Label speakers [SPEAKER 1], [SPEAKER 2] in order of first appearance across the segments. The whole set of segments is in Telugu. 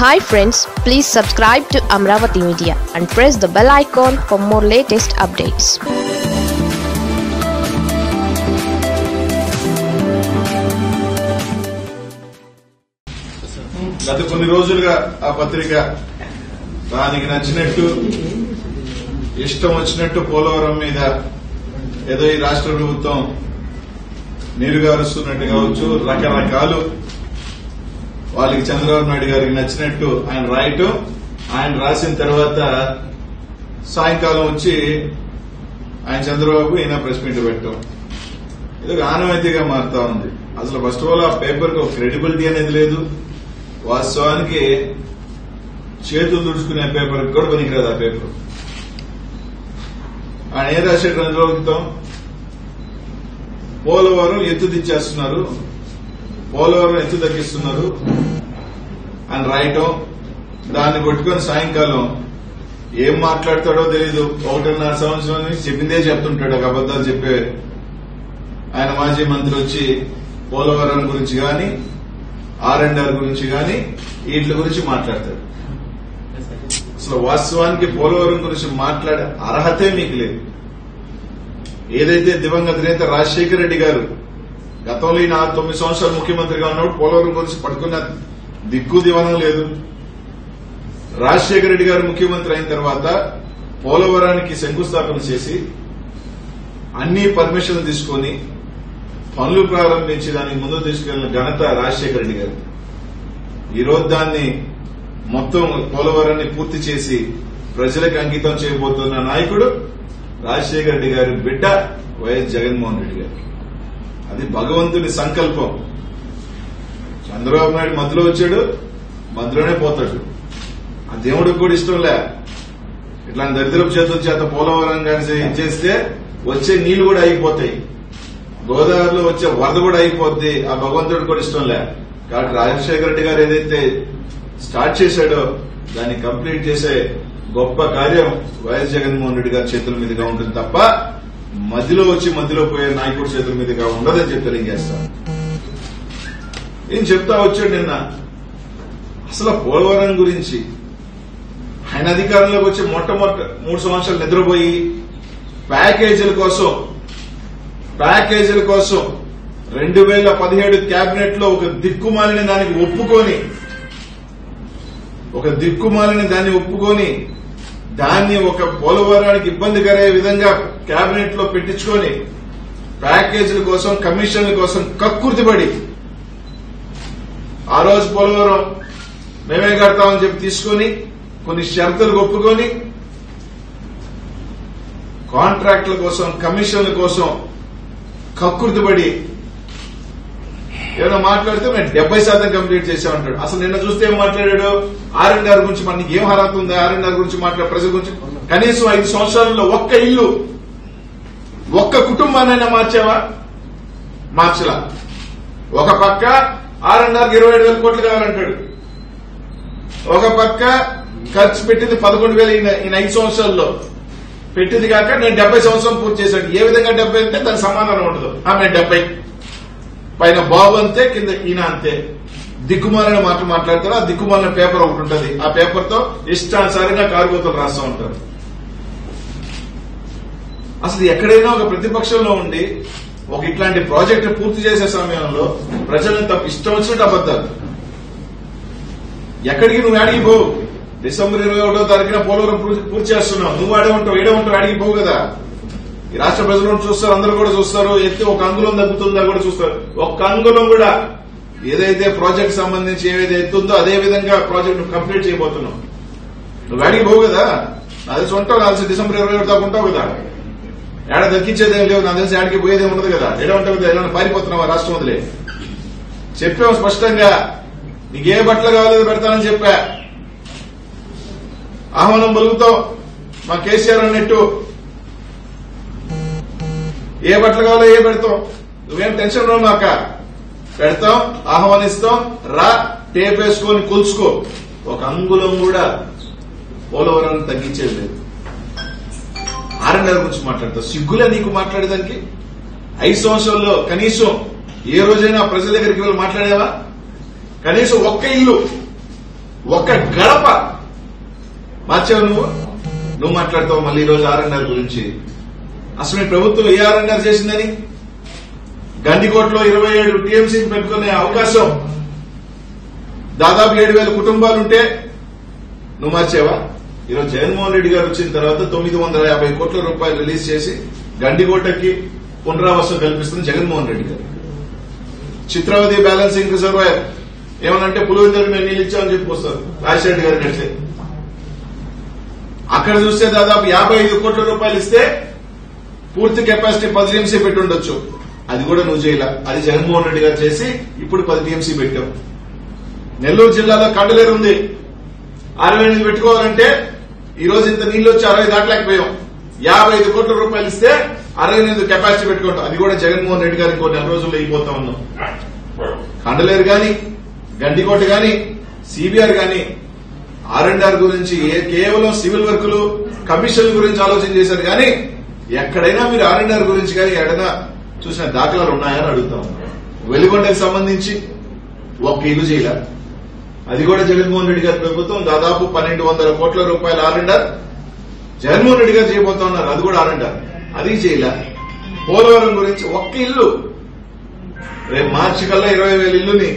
[SPEAKER 1] hi friends please subscribe to Amaravati media and press the bell icon for more latest updates
[SPEAKER 2] గత కొన్ని రోజులుగా ఆ పత్రిక దానికి నచ్చినట్టు ఇష్టం వచ్చినట్టు పోలవరం మీద ఏదో ఈ రాష్ట్ర ప్రభుత్వం నీరుగారుస్తున్నట్టు కావచ్చు రకరకాలు వాళ్ళకి చంద్రబాబు నాయుడు గారికి నచ్చినట్టు ఆయన రాయటం ఆయన రాసిన తర్వాత సాయంకాలం వచ్చి ఆయన చంద్రబాబు ఈయన ప్రెస్ మీట్ పెట్టడం ఇది ఒక ఆనవాయితీగా మారుతా ఉంది అసలు ఫస్ట్ ఆఫ్ ఆల్ ఆ పేపర్ కి ఒక క్రెడిబిలిటీ అనేది లేదు వాస్తవానికి చేతులు తుడుచుకునే పేపర్ కూడా పనికిరాదు ఆ పేపర్ ఆయన ఏం రాశాడు రెండు రోజుల క్రితం పోలవరం ఎత్తు దిచ్చేస్తున్నారు పోలవరం ఎత్తు తగ్గిస్తున్నారు అని రాయటం దాన్ని కొట్టుకొని సాయంకాలం ఏం మాట్లాడతాడో తెలియదు ఒకటిన్నర సంవత్సరం నుంచి చెప్పిందే చెప్తుంటాడు ఒక అబద్దాలు చెప్పే ఆయన మాజీ మంత్రి వచ్చి పోలవరం గురించి గాని ఆర్ అండ్ ఆర్ గురించి గాని వీటి గురించి మాట్లాడతాడు అసలు వాస్తవానికి పోలవరం గురించి మాట్లాడే అర్హతే మీకు లేదు ఏదైతే దివంగత నేత రాజశేఖర రెడ్డి గారు గతంలో ఈయన తొమ్మిది సంవత్సరాలు ముఖ్యమంత్రిగా ఉన్నప్పుడు పోలవరం గురించి పట్టుకున్న దిక్కు దివనం లేదు రాజశేఖర రెడ్డి గారు ముఖ్యమంత్రి అయిన తర్వాత పోలవరానికి శంకుస్థాపన చేసి అన్ని పర్మిషన్లు తీసుకొని పనులు ప్రారంభించి దానికి ముందు తీసుకెళ్లిన ఘనత రాజశేఖర రెడ్డి గారు ఈ రోజు దాన్ని మొత్తం పోలవరాన్ని పూర్తి చేసి ప్రజలకు అంకితం చేయబోతున్న నాయకుడు రాజశేఖర రెడ్డి గారి బిడ్డ వైఎస్ జగన్మోహన్ రెడ్డి గారు అది భగవంతుని సంకల్పం చంద్రబాబు నాయుడు మధ్యలో వచ్చాడు మధ్యలోనే పోతాడు ఆ దేవుడికి కూడా ఇష్టం లే ఇట్లాంటి దరిద్రపు చేతుల చేత పోలవరం కానీ చేస్తే వచ్చే నీళ్లు కూడా అయిపోతాయి గోదావరిలో వచ్చే వరద కూడా అయిపోద్ది ఆ భగవంతుడు కూడా ఇష్టం లే కాబట్టి రాజశేఖర రెడ్డి గారు ఏదైతే స్టార్ట్ చేశాడో దాన్ని కంప్లీట్ చేసే గొప్ప కార్యం వైఎస్ జగన్మోహన్ రెడ్డి గారి చేతుల మీదుగా ఉంటుంది తప్ప మధ్యలో వచ్చి మధ్యలో పోయే నాయకుడి చేతుల మీదుగా ఉండదని చెప్పి తెలియజేస్తాను ఏం చెప్తా వచ్చాడు నిన్న అసలు పోలవరం గురించి ఆయన అధికారంలోకి వచ్చి మొట్టమొదటి మూడు సంవత్సరాలు నిద్రపోయి ప్యాకేజీల కోసం ప్యాకేజీల కోసం రెండు వేల పదిహేడు కేబినెట్ లో ఒక దిక్కుమాలిన దానికి ఒప్పుకొని ఒక దిక్కుమాలిన దాన్ని ఒప్పుకొని దాన్ని ఒక పోలవరానికి ఇబ్బంది కలిగే విధంగా కేబినెట్ లో పెట్టించుకొని ప్యాకేజీల కోసం కమిషన్ల కోసం కక్కుర్తిపడి ఆ రోజు పోలవరం మేమే కడతామని చెప్పి తీసుకొని కొన్ని షరతులు ఒప్పుకొని కాంట్రాక్టుల కోసం కమిషన్ల కోసం కక్కుర్తిపడి ఏదో మాట్లాడితే మేము డెబ్బై శాతం కంప్లీట్ చేసామంటాడు అసలు నిన్న చూస్తే ఏం మాట్లాడాడు ఆర్ఎన్ గారి గురించి మనకి ఏం అర్హత ఉంది ఆర్ఎన్ గారి గురించి మాట్లాడే ప్రజల గురించి కనీసం ఐదు సంవత్సరాలలో ఒక్క ఇల్లు ఒక్క కుటుంబాన్నైనా మార్చావా మార్చలా ఒక పక్క ఆర్ఎన్ గారికి ఇరవై ఏడు వేల కోట్లు కావాలంటాడు ఒక పక్క ఖర్చు పెట్టింది పదకొండు వేలు ఈయన ఐదు సంవత్సరాల్లో పెట్టింది కాక నేను డెబ్బై సంవత్సరం పూర్తి చేశాను ఏ విధంగా డెబ్బై అంటే దానికి సమాధానం ఉండదు ఆమె డెబ్బై పైన బాబు అంతే కింద ఈయన అంతే దిక్కుమాలిన మాట మాట్లాడతారు ఆ దిక్కుమాలిన పేపర్ ఒకటి ఉంటుంది ఆ పేపర్ తో ఇష్టానుసారంగా కారుగోతలు రాస్తూ ఉంటారు అసలు ఎక్కడైనా ఒక ప్రతిపక్షంలో ఉండి ఒక ఇట్లాంటి ప్రాజెక్ట్ పూర్తి చేసే సమయంలో ప్రజలను తప్ప ఇష్టం వచ్చినట్టు అబద్దాలు ఎక్కడికి నువ్వు అడిగి పోవు డిసెంబర్ ఇరవై ఒకటో తారీఖున పోలవరం పూర్తి చేస్తున్నావు నువ్వు ఆడే ఉంటావు ఏడే ఉంటావు అడిగి పోవు కదా ఈ రాష్ట్ర ప్రజలను చూస్తారు అందరూ కూడా చూస్తారు ఎత్తి ఒక అంగుళం తగ్గుతుందా కూడా చూస్తారు ఒక్క అంగుళం కూడా ఏదైతే ప్రాజెక్ట్ సంబంధించి ఏదైతే ఎత్తుందో అదే విధంగా ప్రాజెక్ట్ కంప్లీట్ చేయబోతున్నావు నువ్వు అడిగి పోవు కదా నా తెలిసి ఉంటావు కలిసి డిసెంబర్ ఇరవై ఒకటి దాకా ఉంటావు కదా ఏడ దక్కించేదేం లేవు నా తెలిసి ఆడికి పోయేదేం ఉండదు కదా ఏడ ఉంటావు కదా ఏమైనా పారిపోతున్నావా రాష్ట్రం వదిలే చెప్పావు స్పష్టంగా నీకు ఏ బట్టలు కావాలో పెడతానని చెప్పా ఆహ్వానం పలుకుతావు మా కేసీఆర్ అన్నట్టు ఏ బట్టలు కావాలో ఏ పెడతాం నువ్వేం టెన్షన్ రావు మాక పెడతాం ఆహ్వానిస్తాం రా టేప్ వేసుకొని కొలుచుకో ఒక అంగుళం కూడా పోలవరం తగ్గించేది లేదు ఆర్ఎన్ఆర్ గురించి మాట్లాడతావు సిగ్గులే నీకు మాట్లాడేదానికి ఐదు సంవత్సరాల్లో కనీసం ఏ రోజైనా ప్రజల దగ్గరికి వెళ్ళి మాట్లాడేవా కనీసం ఒక్క ఇల్లు ఒక్క గడప మార్చావు నువ్వు నువ్వు మాట్లాడతావు మళ్ళీ ఈ రోజు ఆర్ఎన్ఆర్ గురించి అసలు మీ ప్రభుత్వం ఏ ఆర్ఎన్ఆర్ చేసిందని గండికోటలో ఇరవై ఏడు టీఎంసీ పెట్టుకునే అవకాశం దాదాపు ఏడు వేల కుటుంబాలుంటే నువ్వు మార్చావా ఈరోజు జగన్మోహన్ రెడ్డి గారు వచ్చిన తర్వాత తొమ్మిది వందల యాభై కోట్ల రూపాయలు రిలీజ్ చేసి గండికోటకి పునరావాసం కల్పిస్తున్న జగన్మోహన్ రెడ్డి గారు చిత్రావతి బ్యాలెన్సింగ్ రిజర్వాయర్ ఏమనంటే పులివెందులకు మేము నీళ్ళు ఇచ్చామని చెప్పుకొస్తారు రాజశేఖర్ గారు నడిచే అక్కడ చూస్తే దాదాపు యాభై ఐదు కోట్ల రూపాయలు ఇస్తే పూర్తి కెపాసిటీ పది టీఎంసీ పెట్టి ఉండొచ్చు అది కూడా నువ్వు చేయాల అది జగన్మోహన్ రెడ్డి గారు చేసి ఇప్పుడు పది టీఎంసీ పెట్టావు నెల్లూరు జిల్లాలో కండలేరు ఉంది అరవై ఎనిమిది పెట్టుకోవాలంటే ఈ రోజు ఇంత నీళ్లు వచ్చి అరవై దాటలేకపోయాం యాభై ఐదు కోట్ల రూపాయలు ఇస్తే అరవై ఎనిమిది కెపాసిటీ పెట్టుకుంటాం అది కూడా జగన్మోహన్ రెడ్డి గారికి కొన్ని నెల రోజుల్లో అయిపోతా ఉన్నాం కండలేరు గాని గండికోట గాని సిబిఆర్ గాని ఆర్ అండ్ ఆర్ గురించి ఏ- కేవలం సివిల్ వర్కులు కమిషన్ గురించి ఆలోచన చేశారు కానీ ఎక్కడైనా మీరు ఆర్ అండ్ ఆర్ గురించి కానీ ఎక్కడైనా చూసిన దాఖలాలు ఉన్నాయని అడుగుతాం వెలుగొండకి సంబంధించి ఒక్క ఇల్లు చేయలే అది కూడా జగన్మోహన్ రెడ్డి గారి ప్రభుత్వం దాదాపు పన్నెండు వందల కోట్ల రూపాయల R and R Jaganmohan Reddy garu చేయబోతా ఉన్నారు అది కూడా ఆర్ అండ్ ఆర్ అది చేయలే పోలవరం గురించి ఒక్క ఇల్లు రేపు మార్చి కల్లా ఇరవై వేల ఇల్లుని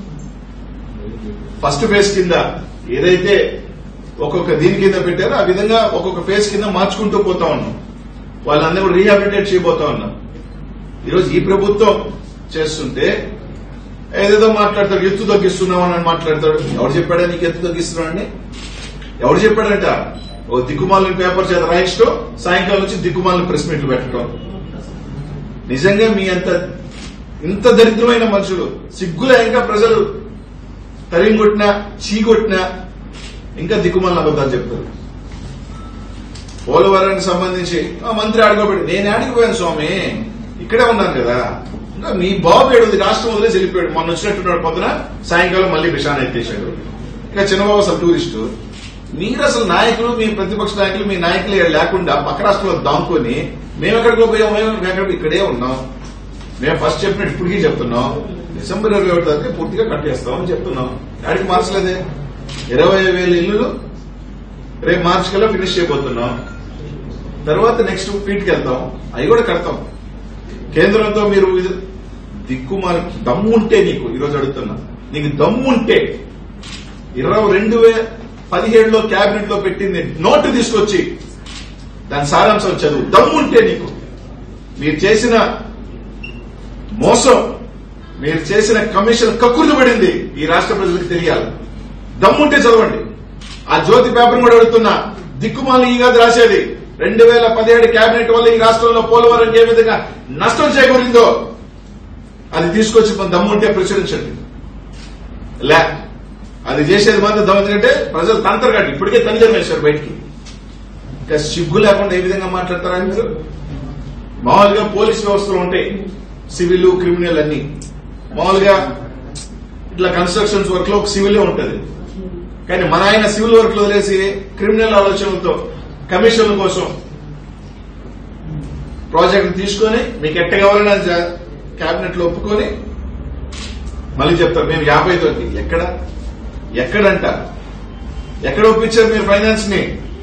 [SPEAKER 2] ఫస్ట్ ఫేజ్ కింద ఏదైతే ఒక్కొక్క దీని కింద పెట్టారో ఆ విధంగా ఒక్కొక్క ఫేజ్ కింద మార్చుకుంటూ పోతా ఉన్నాం వాళ్ళందరూ కూడా రీహాబిలిటేట్ చేయబోతా ఉన్నాం ఈరోజు ఈ ప్రభుత్వం చేస్తుంటే ఏదేదో మాట్లాడతాడు ఎత్తు తగ్గిస్తున్నాం అని మాట్లాడతాడు ఎవరు చెప్పాడా నీకు ఎత్తు తగ్గిస్తున్నాడని ఎవరు చెప్పాడంట ఓ దిక్కుమాలిన పేపర్ చేత రాయించడం సాయంకాలం వచ్చి దిక్కుమాలిన ప్రెస్ మీట్లు పెట్టడం నిజంగా మీ అంత ఇంత దరిద్రమైన మనుషులు సిగ్గులే ఇంకా ప్రజలు తరిం కొట్టినా చీకొట్టినా ఇంకా దిక్కుమాలిన అబద్ధాలు చెప్తారు పోలవరానికి సంబంధించి ఆ మంత్రి ఆడుకోబెట్టి నేను ఆడిపోయాను స్వామి ఇక్కడే ఉన్నాను కదా ఇంకా మీ బాబు ఏడు రాష్ట్రం వదిలేసి వెళ్ళిపోయాడు మొన్న వచ్చినట్టున్నాడు పొద్దున సాయంకాలం మళ్ళీ విషాన్ని ఎత్తేసాడు ఇంకా చిన్నబాబు అసలు టూరిస్టు మీరు అసలు నాయకులు మీ ప్రతిపక్ష నాయకులు మీ నాయకులు ఈడ లేకుండా పక్క రాష్ట్రంలో దాముకొని మేము ఎక్కడికో పోయాం మేము ఎక్కడ ఇక్కడే ఉన్నాం మేము ఫస్ట్ చెప్పినట్టు ఇప్పటికీ చెప్తున్నాం డిసెంబర్ ఇరవై ఒకటి తారీఖు పూర్తిగా కట్టేస్తామని చెప్తున్నాం ఆడికి మార్చలేదే ఇరవై వేల ఇల్లులు రేపు మార్చి కల్లా ఫినిష్ చేయబోతున్నాం తర్వాత నెక్స్ట్ ఫీట్కి వెళ్తాం అవి కూడా కడతాం కేంద్రంతో మీరు ఇది దిక్కుమాలి దమ్ముంటే నీకు ఈరోజు అడుగుతున్నా నీకు దమ్ముంటే ఇరవై రెండు వేల పదిహేడులో కేబినెట్ లో పెట్టింది నోటు తీసుకొచ్చి దాని సారాంశం చదువు దమ్ముంటే నీకు మీరు చేసిన మోసం మీరు చేసిన కమిషన్ కక్కుర్లు పడింది ఈ రాష్ట్ర ప్రజలకు తెలియాలి దమ్ముంటే చదవండి ఆ జ్యోతి పేపర్ కూడా అడుగుతున్నా దిక్కుమాలి ఈ కాదు రాసేది రెండు వేల పదిహేడు కేబినెట్ వల్ల ఈ రాష్ట్రంలో పోలవరం ఏ విధంగా నష్టం చేకూరిందో అది తీసుకొచ్చి మన దమ్ముంటే ప్రచురించండి లే అది చేసేది మాత్రం దమ్ము ఎందుకంటే ప్రజలు తంతరగాడు ఇప్పటికే తల్లిదండ్రులు వేశారు బయటికి ఇంకా సిగ్గు లేకుండా ఏ విధంగా మాట్లాడతారా మీరు మామూలుగా పోలీస్ వ్యవస్థలు ఉంటాయి సివిల్ క్రిమినల్ అన్ని మామూలుగా ఇట్లా కన్స్ట్రక్షన్స్ వర్క్ లో ఒక సివిల్ ఉంటది కానీ మన ఆయన సివిల్ వర్క్ లో వదిలేసి క్రిమినల్ ఆలోచనలతో కమిషన్ల కోసం ప్రాజెక్ట్ తీసుకొని మీకు ఎట్ట కావాలని అది కేబినెట్ లో ఒప్పుకొని మళ్ళీ చెప్తారు మేము యాభై తోటి ఎక్కడ ఎక్కడంట ఎక్కడ ఒప్పించారు మీరు ఫైనాన్స్ ని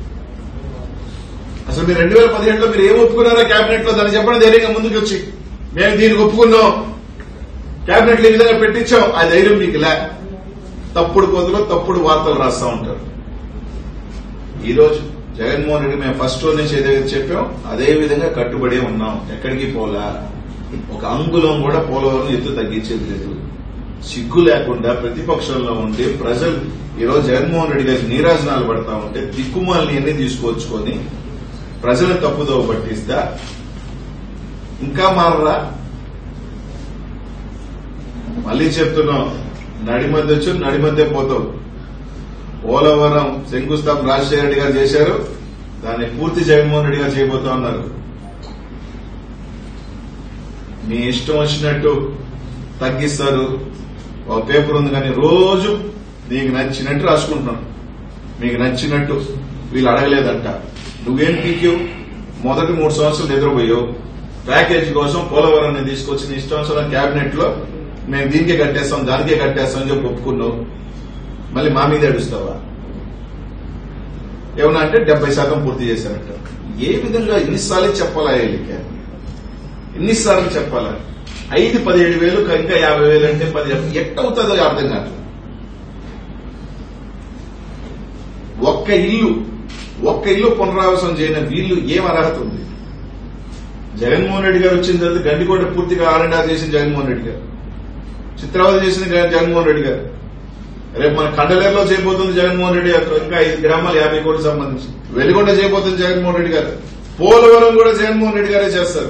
[SPEAKER 2] అసలు మీరు రెండు వేల పదిహేడులో మీరు ఏం ఒప్పుకున్నారో కేబినెట్ లో దాన్ని చెప్పడం ధైర్యంగా ముందుకు వచ్చి మేము దీనికి ఒప్పుకున్నాం కేబినెట్ లో ఈ విధంగా పెట్టించాం ఆ ధైర్యం మీకు లే తప్పుడు పొద్దులో తప్పుడు వార్తలు రాస్తా ఉంటారు ఈ రోజు జగన్మోహన్ రెడ్డి మేము ఫస్ట్ రోజు నుంచి ఏదైతే చెప్పాం అదే విధంగా కట్టుబడి ఉన్నాం ఎక్కడికి పోలా ఒక అంగుళం కూడా పోలవరం ఎత్తు తగ్గించేది లేదు సిగ్గు లేకుండా ప్రతిపక్షంలో ఉండి ప్రజలు ఈరోజు జగన్మోహన్ రెడ్డి గారికి నీరాజనాలు పడతా ఉంటే దిక్కుమాలని అన్ని తీసుకొచ్చుకొని ప్రజలను తప్పుదోవ పట్టిస్తా ఇంకా మారరా మళ్ళీ చెప్తున్నాం నడి మధ్య వచ్చి నడి మధ్య పోతావు పోలవరం శంకుస్థాపన రాజశేఖర రెడ్డి గారు చేశారు దాన్ని పూర్తి జగన్మోహన్ రెడ్డి గారు చేయబోతా ఉన్నారు మీ ఇష్టం వచ్చినట్టు తగ్గిస్తారు ఒక పేపర్ ఉంది కానీ రోజు నీకు నచ్చినట్టు రాసుకుంటున్నాను మీకు నచ్చినట్టు వీళ్ళు అడగలేదంట నువ్వేం పీక్యూ మొదటి మూడు సంవత్సరాలు నిద్రపోయావు ప్యాకేజీ కోసం పోలవరాన్ని తీసుకొచ్చి నీ ఇష్టానుసారం కేబినెట్ లో మేము దీనికే కట్టేస్తాం దానికే కట్టేస్తాం అని చెప్పి ఒప్పుకున్నావు మళ్ళీ మా మీద ఏడుస్తావా ఏమన్నా అంటే డెబ్బై శాతం పూర్తి చేశారంట ఏ విధంగా ఎన్నిసార్లు చెప్పాలా వీళ్ళకి ఎన్నిసార్లు చెప్పాలా ఐదు పదిహేడు వేలు ఇంకా యాభై వేలు అంటే పది ఎట్ట అవుతుందో అర్థం కాదు ఒక్క ఇల్లు ఒక్క ఇల్లు పునరావాసం చేయని వీళ్ళు ఏం అర్హత ఉంది జగన్మోహన్ రెడ్డి గారు వచ్చిన తర్వాత గండికోట పూర్తిగా ఆరండా చేసిన జగన్మోహన్ రెడ్డి గారు చిత్రావతి చేసిన జగన్- జగన్మోహన్ రెడ్డి గారు రేపు మన కండలేరులో చేయబోతుంది జగన్మోహన్ రెడ్డి గారు ఇంకా ఐదు గ్రామాలు యాభై కోట్లు సంబంధించి వెలిగొండ చేయబోతుంది జగన్మోహన్ రెడ్డి గారు పోలవరం కూడా జగన్మోహన్ రెడ్డి గారే చేస్తారు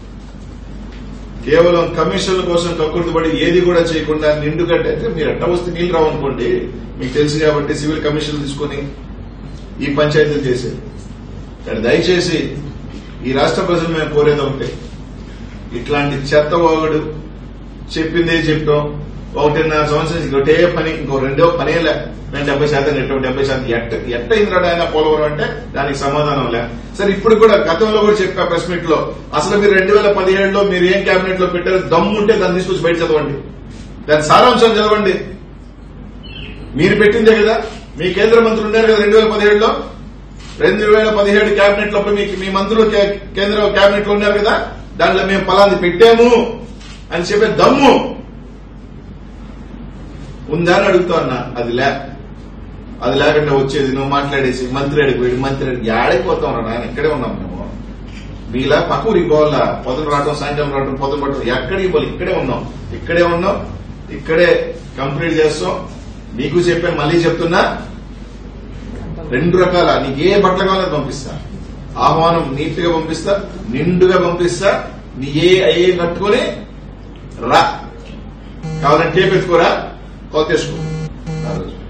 [SPEAKER 2] కేవలం కమిషన్ల కోసం కక్కుర్తిపడి ఏది కూడా చేయకుండా నిండుగడ్డ అంటే మీరు ఎట్ట వస్తే నీళ్ళు రావనుకోండి మీకు తెలుసు కాబట్టి సివిల్ కమిషన్లు తీసుకొని ఈ పంచాయతీలు చేసేది కానీ దయచేసి ఈ రాష్ట్ర ప్రజలు మేము కోరేది ఒకటే ఇట్లాంటి చెత్త వాగుడు చెప్పిందే చెప్పాం ఒకటిన్నర సంవత్సరం నుంచి ఒకటే పని ఇంకో రెండో పనే లే మేము డెబ్బై శాతం కట్టాం డెబ్బై శాతం ఎట్ట ఎట్ట ఇంద్రాడు ఆయన పోలవరం అంటే దానికి సమాధానం లే సరే ఇప్పుడు కూడా గతంలో కూడా చెప్పా ప్రెస్ మీట్ లో అసలు మీరు రెండు వేల పదిహేడులో మీరు ఏం కేబినెట్ లో పెట్టారు దమ్ము ఉంటే దాన్ని తీసుకొచ్చి బయట చదవండి దాని సారాంశం చదవండి మీరు పెట్టిందే కదా మీ కేంద్ర మంత్రులు ఉన్నారు కదా రెండు వేల పదిహేడులో రెండు వేల పదిహేడు కేబినెట్ లో అప్పుడు మీకు మీ మంత్రులు కే- కేంద్ర కేబినెట్ లో ఉన్నారు కదా దాంట్లో మేము పలాంది పెట్టాము అని చెప్పే దమ్ము ఉందా అని అడుగుతా ఉన్నా అది లే అది లేకుండా వచ్చేది నువ్వు మాట్లాడేసి మంత్రి అడిగిపోయాడు మంత్రి అడిగి ఆడిపోతాం రా నాయన ఇక్కడే ఉన్నాం మేము మీలా పక్క ఊరికి పోవాలా పొద్దున రావడం సాయంత్రం రావడం పొద్దున పడటం ఎక్కడికి పోవాలి ఇక్కడే ఉన్నాం ఇక్కడే ఉన్నాం ఇక్కడే కంప్లీట్ చేస్తాం మీకు చెప్పాను మళ్ళీ చెప్తున్నా రెండు రకాల నీకు ఏ బట్టలు కావాలో పంపిస్తా ఆహ్వానం నీట్ గా పంపిస్తా నిండుగా పంపిస్తా నీ ఏ అయ్యే కట్టుకొని రా కావాలంటే టేప్ ఎత్తుకోరా కొలతేసుకో ఆ రోజు